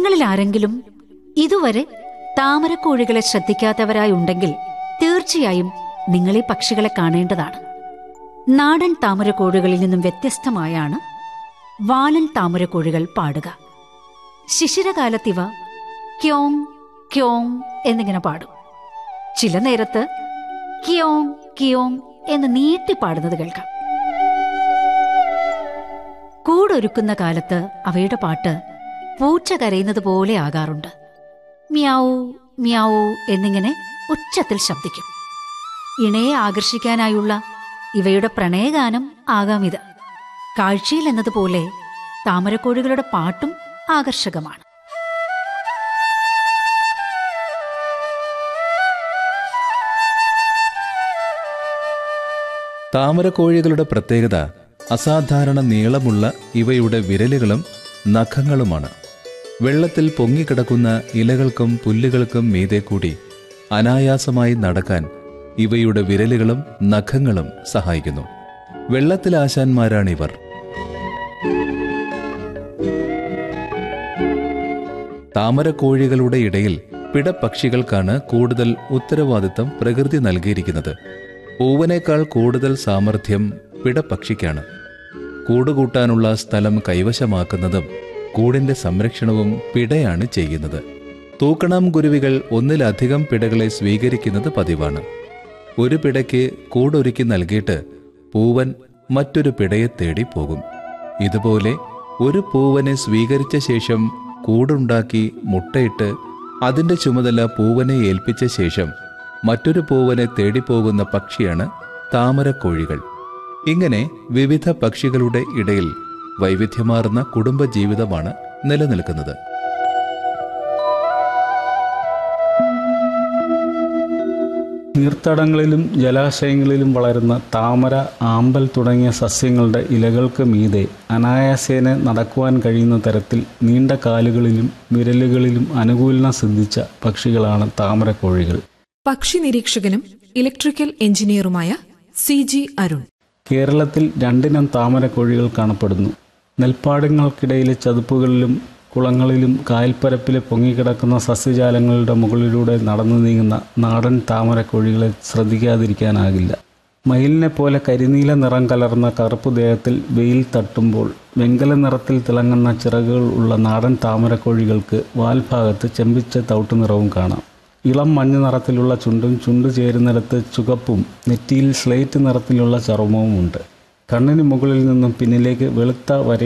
നിങ്ങളിൽ ആരെങ്കിലും ഇതുവരെ താമരക്കോഴികളെ ശ്രദ്ധിക്കാത്തവരായുണ്ടെങ്കിൽ തീർച്ചയായും നിങ്ങൾ ഈ പക്ഷികളെ കാണേണ്ടതാണ് നാടൻ താമരക്കോഴികളിൽ നിന്നും വ്യത്യസ്തമായാണ് വാലൻ താമരക്കോഴികൾ പാടുക ശിശിരകാലത്തിവ ക്യോങ് ക്യോങ് എന്നിങ്ങനെ പാടും ചില നേരത്ത് കിയോങ് കിയോങ് എന്ന് നീട്ടി പാടുന്നത് കേൾക്കാം കൂടൊരുക്കുന്ന കാലത്ത് അവയുടെ പാട്ട് പൂച്ച കരയുന്നത് പോലെ ആകാറുണ്ട് മ്യാവൂ മ്യാവൂ എന്നിങ്ങനെ ഉച്ചത്തിൽ ശബ്ദിക്കും ഇണയെ ആകർഷിക്കാനായുള്ള ഇവയുടെ പ്രണയഗാനം ആകാം ഇത് കാഴ്ചയിൽ എന്നതുപോലെ താമരക്കോഴികളുടെ പാട്ടും ആകർഷകമാണ് താമരക്കോഴികളുടെ പ്രത്യേകത അസാധാരണ നീളമുള്ള ഇവയുടെ വിരലുകളും നഖങ്ങളുമാണ് വെള്ളത്തിൽ പൊങ്ങിക്കിടക്കുന്ന ഇലകൾക്കും പുല്ലുകൾക്കും മീതെ കൂടി അനായാസമായി നടക്കാൻ ഇവയുടെ വിരലുകളും നഖങ്ങളും സഹായിക്കുന്നു വെള്ളത്തിലാശാന്മാരാണിവർ താമരക്കോഴികളുടെ ഇടയിൽ പിടപ്പക്ഷികൾക്കാണ് കൂടുതൽ ഉത്തരവാദിത്തം പ്രകൃതി നൽകിയിരിക്കുന്നത് പൂവനേക്കാൾ കൂടുതൽ സാമർഥ്യം പിടപ്പക്ഷിക്കാണ് കൂടുകൂട്ടാനുള്ള സ്ഥലം കൈവശമാക്കുന്നതും കൂടിന്റെ സംരക്ഷണവും പിടയാണ് ചെയ്യുന്നത് തൂക്കണം കുരുവികൾ ഒന്നിലധികം പിടകളെ സ്വീകരിക്കുന്നത് പതിവാണ് ഒരു പിടയ്ക്ക് കൂടൊരുക്കി നൽകിയിട്ട് പൂവൻ മറ്റൊരു പിടയെ തേടി പോകും ഇതുപോലെ ഒരു പൂവനെ സ്വീകരിച്ച ശേഷം കൂടുണ്ടാക്കി മുട്ടയിട്ട് അതിന്റെ ചുമതല പൂവനെ ഏൽപ്പിച്ച ശേഷം മറ്റൊരു പൂവനെ തേടിപ്പോകുന്ന പക്ഷിയാണ് താമരക്കോഴികൾ ഇങ്ങനെ വിവിധ പക്ഷികളുടെ ഇടയിൽ വൈവിധ്യമാർന്ന കുടുംബജീവിതമാണ് നിലനിൽക്കുന്നത് നീർത്തടങ്ങളിലും ജലാശയങ്ങളിലും വളരുന്ന താമര ആമ്പൽ തുടങ്ങിയ സസ്യങ്ങളുടെ ഇലകൾക്ക് മീതെ അനായാസേന നടക്കുവാൻ കഴിയുന്ന തരത്തിൽ നീണ്ട കാലുകളിലും വിരലുകളിലും അനുകൂലനം സിദ്ധിച്ച പക്ഷികളാണ് താമരക്കോഴികൾ പക്ഷി നിരീക്ഷകനും ഇലക്ട്രിക്കൽ എഞ്ചിനീയറുമായ സി ജി അരുൺ കേരളത്തിൽ രണ്ടിനം താമരക്കോഴികൾ കാണപ്പെടുന്നു നെൽപ്പാടങ്ങൾക്കിടയിലെ ചതുപ്പുകളിലും കുളങ്ങളിലും കായൽപ്പരപ്പിലെ പൊങ്ങിക്കിടക്കുന്ന സസ്യജാലങ്ങളുടെ മുകളിലൂടെ നടന്നു നീങ്ങുന്ന നാടൻ താമരക്കോഴികളെ ശ്രദ്ധിക്കാതിരിക്കാനാകില്ല മയിലിനെ പോലെ കരിനീല നിറം കലർന്ന കറുപ്പ് ദേഹത്തിൽ വെയിൽ തട്ടുമ്പോൾ വെങ്കല നിറത്തിൽ തിളങ്ങുന്ന ചിറകുകൾ ഉള്ള നാടൻ താമരക്കോഴികൾക്ക് വാൽഭാഗത്ത് ചെമ്പിച്ച തൗട്ടു നിറവും കാണാം ഇളം മഞ്ഞ നിറത്തിലുള്ള ചുണ്ടും ചുണ്ട് ചേരുന്നിടത്ത് ചുവപ്പും നെറ്റിയിൽ സ്ലേറ്റ് നിറത്തിലുള്ള ചർമ്മവും ഉണ്ട് കണ്ണിന് മുകളിൽ നിന്നും പിന്നിലേക്ക് വെളുത്ത വര